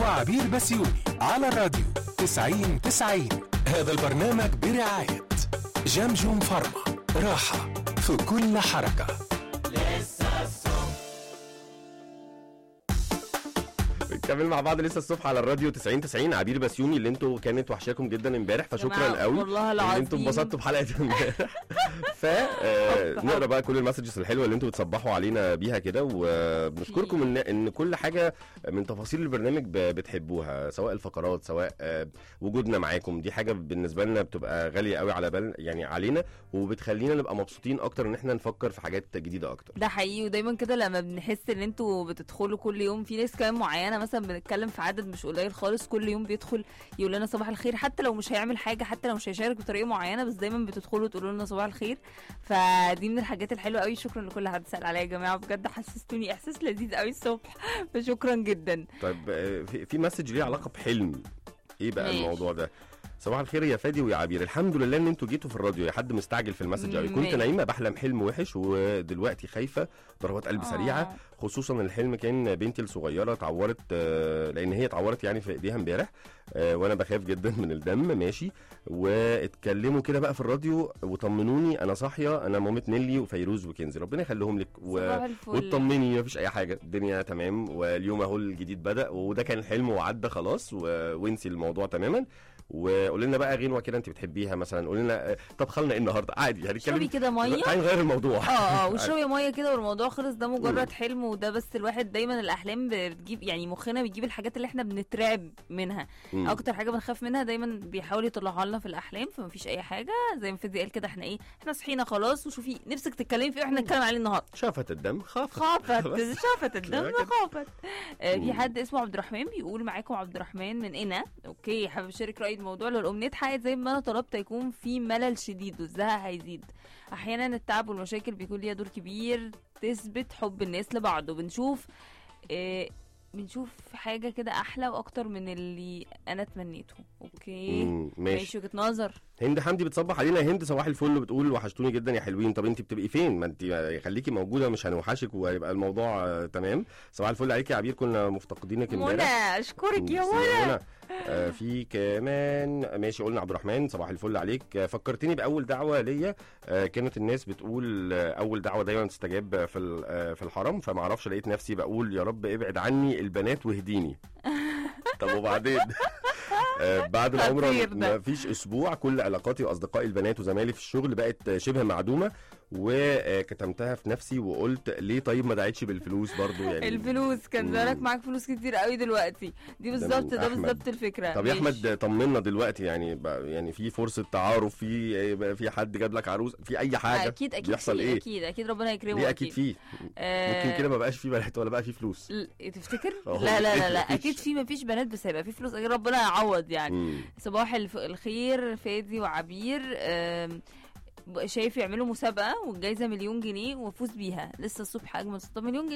وعبير بسيوني على الراديو 90 90 هذا البرنامج برعاية جمجم فارما راحة في كل حركة بنكمل مع بعض لسه الصبح على الراديو 90 90 عبير بسيوني اللي انتوا كانت وحشاكم جدا امبارح فشكرا جماعة، قوي والله ان انتوا العظيم. انبسطتوا بحلقه امبارح ف آه، حب، نقرا حب. بقى كل المسجز الحلوه اللي انتوا بتصبحوا علينا بيها كده وبنشكركم ان ان كل حاجه من تفاصيل البرنامج ب- بتحبوها سواء الفقرات سواء آه، وجودنا معاكم دي حاجه بالنسبه لنا بتبقى غاليه قوي على بال يعني علينا وبتخلينا نبقى مبسوطين اكتر ان احنا نفكر في حاجات جديده اكتر ده حقيقي ودايما كده لما بنحس ان انتوا بتدخلوا كل يوم في ناس كمان معينه مثلا بنتكلم في عدد مش قليل خالص كل يوم بيدخل يقول لنا صباح الخير حتى لو مش هيعمل حاجه حتى لو مش هيشارك بطريقه معينه بس دايما بتدخلوا تقولوا لنا صباح الخير فدي من الحاجات الحلوه قوي شكرا لكل حد سال عليا يا جماعه بجد حسستوني احساس لذيذ قوي الصبح فشكرا جدا طيب آه، في في مسج ليه علاقه بحلم ايه بقى ماشي. الموضوع ده صباح الخير يا فادي ويا عبير الحمد لله ان انتوا جيتوا في الراديو يا حد مستعجل في المسج قوي كنت ماشي. نايمه بحلم حلم وحش ودلوقتي خايفه ضربات قلب سريعه آه. خصوصا الحلم كان بنتي الصغيره اتعورت آه، لان هي اتعورت يعني في ايديها امبارح آه، وانا بخاف جدا من الدم ماشي واتكلموا كده بقى في الراديو وطمنوني انا صاحيه انا مامة نيلي وفيروز وكنزي ربنا يخليهم لك و... صباح الفل وتطمني مفيش اي حاجه الدنيا تمام واليوم اهو الجديد بدا وده كان الحلم وعدى خلاص و... وانسي الموضوع تماما وقول لنا بقى غنوه كده انت بتحبيها مثلا قول لنا آه، طب لنا ايه النهارده عادي هنتكلم اشربي كده ميه تعالي نغير الموضوع اه اه واشربي ميه كده والموضوع خلص ده مجرد حلم وده بس الواحد دايما الاحلام بتجيب يعني مخنا بيجيب الحاجات اللي احنا بنترعب منها مم. اكتر حاجه بنخاف منها دايما بيحاول يطلعها لنا في الاحلام فمفيش اي حاجه زي ما فيدي قال كده احنا ايه احنا صحينا خلاص وشوفي نفسك تتكلمي في ايه احنا نتكلم عليه النهارده شافت الدم خافت خافت بس. شافت الدم كده. خافت آه في مم. حد اسمه عبد الرحمن بيقول معاكم عبد الرحمن من هنا اوكي حابب اشارك رايي الموضوع لو الامنيه اتحققت زي ما انا طلبت يكون في ملل شديد والزهق هيزيد احيانا التعب والمشاكل بيكون ليها دور كبير تثبت حب الناس لبعض وبنشوف آه بنشوف حاجه كده احلى واكتر من اللي انا تمنيته اوكي مم، ماشي ماشي وجهه نظر هند حمدي بتصبح علينا هند صباح الفل بتقول وحشتوني جدا يا حلوين طب انت بتبقي فين ما انت خليكي موجوده مش هنوحشك وهيبقى الموضوع آه، تمام صباح الفل عليك يا عبير كنا مفتقدينك منى امبارح اشكرك يا ميرسي منى منى. آه، في كمان ماشي قلنا عبد الرحمن صباح الفل عليك آه، فكرتني باول دعوه ليا آه، كانت الناس بتقول آه، اول دعوه دايما تستجاب في ال- آه، في الحرم فما اعرفش لقيت نفسي بقول يا رب ابعد عني البنات واهديني طب وبعدين آه، بعد العمره خطير ده. ما فيش اسبوع كل علاقاتي واصدقائي البنات وزمايلي في الشغل بقت شبه معدومه وكتمتها في نفسي وقلت ليه طيب ما دعيتش بالفلوس برضو يعني الفلوس كان مم. زمانك معاك فلوس كتير قوي دلوقتي دي من بالظبط ده أحمد. بالظبط الفكره طب يا ماشي. احمد طمنا دلوقتي يعني بقى- يعني في فرصه تعارف في في حد جاب لك عروس في اي حاجه اكيد اكيد بيحصل في ايه اكيد اكيد ربنا يكرمه ليه اكيد في آه، ممكن كده ما بقاش في بنات ولا بقى في فلوس ل- تفتكر أهو. لا لا لا لا مفيش. اكيد في مفيش بنات بس هيبقى في فلوس اكيد ربنا يعوض يعني مم. صباح الف... الخير فادي وعبير آم، شايف يعملوا مسابقه والجايزه مليون جنيه وافوز بيها لسه الصبح اجمل 6 مليون جنيه